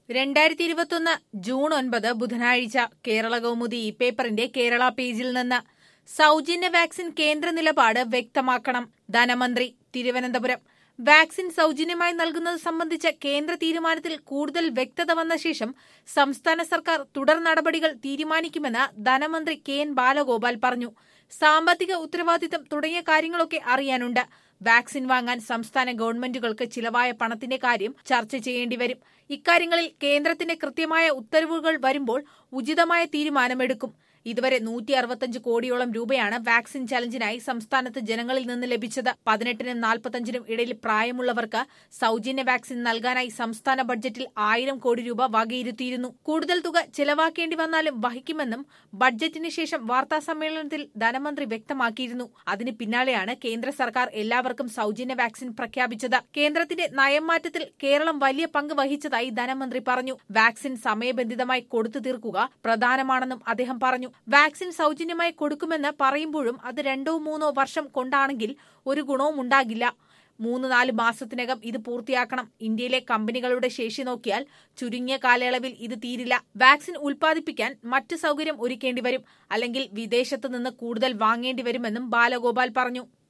രണ്ടായിരത്തി ഇരുപത്തൊന്ന് ജൂൺ ഒൻപത് ബുധനാഴ്ച കേരള കൗമുദി ഈ പേപ്പറിന്റെ കേരള പേജിൽ നിന്ന് സൗജന്യ വാക്സിൻ കേന്ദ്ര നിലപാട് വ്യക്തമാക്കണം ധനമന്ത്രി തിരുവനന്തപുരം വാക്സിൻ സൗജന്യമായി നൽകുന്നത് സംബന്ധിച്ച കേന്ദ്ര തീരുമാനത്തിൽ കൂടുതൽ വ്യക്തത വന്ന ശേഷം സംസ്ഥാന സർക്കാർ തുടർ നടപടികൾ തീരുമാനിക്കുമെന്ന് ധനമന്ത്രി കെ എൻ ബാലഗോപാൽ പറഞ്ഞു സാമ്പത്തിക ഉത്തരവാദിത്തം തുടങ്ങിയ കാര്യങ്ങളൊക്കെ അറിയാനുണ്ട് വാക്സിൻ വാങ്ങാൻ സംസ്ഥാന ഗവൺമെന്റുകൾക്ക് ചിലവായ പണത്തിന്റെ കാര്യം ചർച്ച ചെയ്യേണ്ടി വരും ഇക്കാര്യങ്ങളിൽ കേന്ദ്രത്തിന്റെ കൃത്യമായ ഉത്തരവുകൾ വരുമ്പോൾ ഉചിതമായ തീരുമാനമെടുക്കും ഇതുവരെ നൂറ്റി അറുപത്തഞ്ച് കോടിയോളം രൂപയാണ് വാക്സിൻ ചലഞ്ചിനായി സംസ്ഥാനത്ത് ജനങ്ങളിൽ നിന്ന് ലഭിച്ചത് പതിനെട്ടിനും നാൽപ്പത്തഞ്ചിനും ഇടയിൽ പ്രായമുള്ളവർക്ക് സൗജന്യ വാക്സിൻ നൽകാനായി സംസ്ഥാന ബഡ്ജറ്റിൽ ആയിരം കോടി രൂപ വകയിരുത്തിയിരുന്നു കൂടുതൽ തുക ചെലവാക്കേണ്ടി വന്നാലും വഹിക്കുമെന്നും ബഡ്ജറ്റിന് ശേഷം വാർത്താ സമ്മേളനത്തിൽ ധനമന്ത്രി വ്യക്തമാക്കിയിരുന്നു അതിന് പിന്നാലെയാണ് കേന്ദ്ര സർക്കാർ എല്ലാവർക്കും സൗജന്യ വാക്സിൻ പ്രഖ്യാപിച്ചത് കേന്ദ്രത്തിന്റെ നയം മാറ്റത്തിൽ കേരളം വലിയ പങ്ക് വഹിച്ചതായി ധനമന്ത്രി പറഞ്ഞു വാക്സിൻ സമയബന്ധിതമായി കൊടുത്തു തീർക്കുക പ്രധാനമാണെന്നും അദ്ദേഹം പറഞ്ഞു വാക്സിൻ സൗജന്യമായി കൊടുക്കുമെന്ന് പറയുമ്പോഴും അത് രണ്ടോ മൂന്നോ വർഷം കൊണ്ടാണെങ്കിൽ ഒരു ഗുണവും ഉണ്ടാകില്ല മൂന്ന് നാല് മാസത്തിനകം ഇത് പൂർത്തിയാക്കണം ഇന്ത്യയിലെ കമ്പനികളുടെ ശേഷി നോക്കിയാൽ ചുരുങ്ങിയ കാലയളവിൽ ഇത് തീരില്ല വാക്സിൻ ഉൽപ്പാദിപ്പിക്കാൻ മറ്റ് സൗകര്യം ഒരുക്കേണ്ടി വരും അല്ലെങ്കിൽ വിദേശത്ത് നിന്ന് കൂടുതൽ വാങ്ങേണ്ടി വരുമെന്നും ബാലഗോപാൽ പറഞ്ഞു